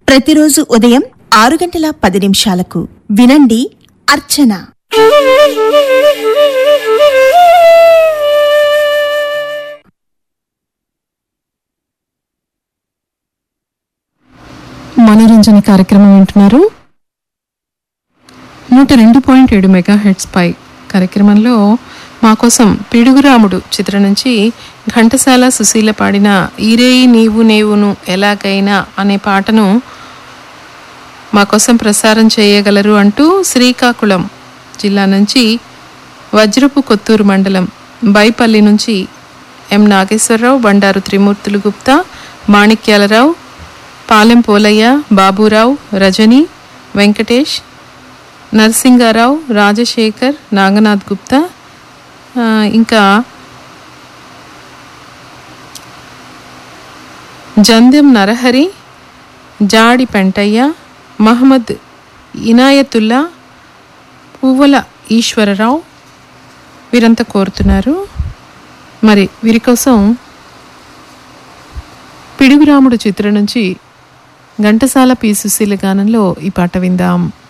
ప్రతిరోజు ఉదయం ఆరు గంటల పది నిమిషాలకు వినండి అర్చన మనోరంజన కార్యక్రమం వింటున్నారు నూట రెండు పాయింట్ ఏడు మెగా హెడ్స్ పై కార్యక్రమంలో మా కోసం పిడుగురాముడు చిత్రం నుంచి ఘంటసాల సుశీల పాడిన ఈరేయి నీవు నేవును ఎలాగైనా అనే పాటను మా కోసం ప్రసారం చేయగలరు అంటూ శ్రీకాకుళం జిల్లా నుంచి వజ్రపు కొత్తూరు మండలం బైపల్లి నుంచి ఎం నాగేశ్వరరావు బండారు త్రిమూర్తులు గుప్తా మాణిక్యాలరావు పాలెం పోలయ్య బాబురావు రజని వెంకటేష్ నరసింగారావు రాజశేఖర్ నాగనాథ్ గుప్తా ఆ, ఇంకా జందెం నరహరి జాడి పెంటయ్య మహమ్మద్ ఇనాయతుల్లా పువ్వుల ఈశ్వరరావు వీరంతా కోరుతున్నారు మరి వీరి కోసం పిడుగురాముడు చిత్రం నుంచి ఘంటసాల పి సుశీల గానంలో ఈ పాట విందాం